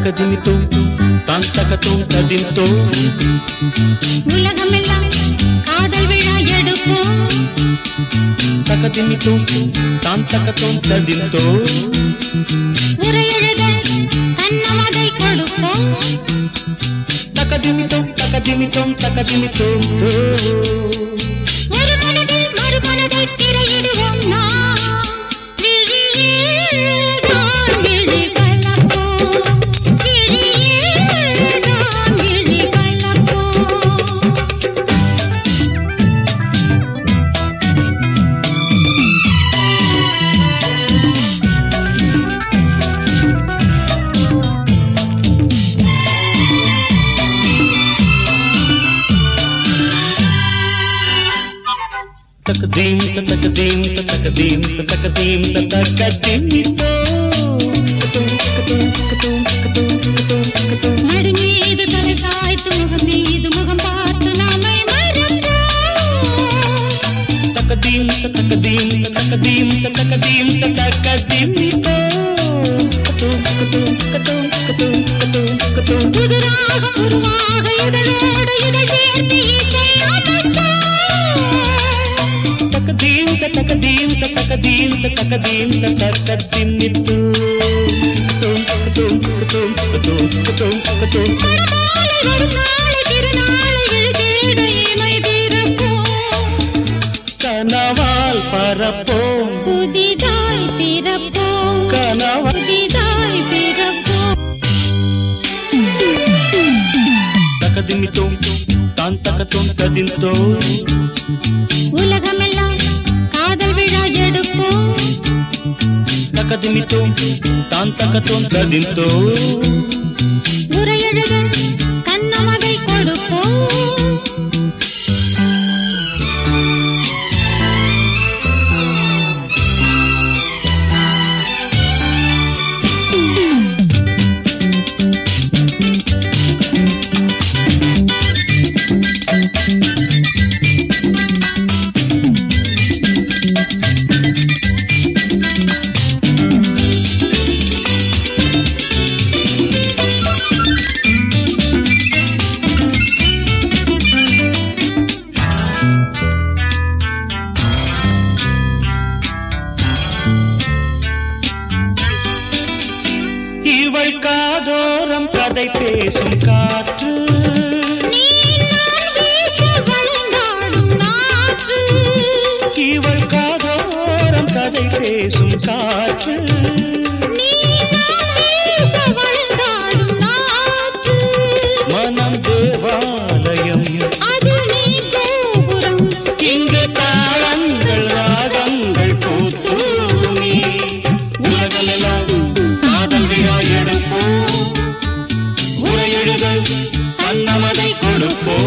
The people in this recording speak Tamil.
தகதிமித்தோ தான் தகத்தோம் ததிந்தோ உலகமெல்லாம் காதல் விழா எடுப்போம் தகதிமித்தோ தான் தகத்தோம் ததிந்தோ உரையெழுத கண்ணமதை கொடுப்போம் தகதிமித்தோ தகதிமித்தோம் தகதிமித்தோம் ஒரு மனதில் மறு மனதை திரையிடுவோம் நாம் விழியேதான் விழி கலப்போம் விழியேதான் விழி கலப்போம் தகதீம் தகதீம் தகதீம் தகதீம் தகதீமித்தோ மடி மீது தலை சாய்த்து முகம் மீது முகம் பார்த்து நாமை மறந்தோம் தகதீம் தகதீம் தகதீம் தகதீம் தகதீமித்தோ புதிராக உருவாக இதழோடு இதழ் சேர்த்து இசை அமைத்தோம் தகதீம் தகதீம் தகதீம் தகதீம் தகதீமித்தோ மணமாலை வரும் நாளை திருநாளை எழுதிட இமை பிறப்போம் கனவால் பரப்போம் புதிதாய் பிறப்போம் கனவால் புதிதாய் பிறப்போம் தகதிமித்தோ தான் தகத்தோம் ததிந்தோ உலகமெல்லாம் காதல் விழா எடுப்போம் தகதிமித்தோ தான் தகத்தோம் ததிந்தோ உரையெழுத கண்ணமதை கொடுப்போம் இவள் காதோரம் கதை பேசும் காற்று நீ நான் வீச வளைந்தாடும் நாற்று இவள் காதோரம் கதை பேசும் காற்று நீ நான் வீச வளைந்தாடும் நாற்று மனம் தேவாலயம் அது நீ கோபுரம் இங்கு தாளங்கள் ராகங்கள் கூத்துமே உலகமெல்லாம் காதல் விழா எடுப்போம் உரையெழுதல் தன்னமதை கொடுப்போம்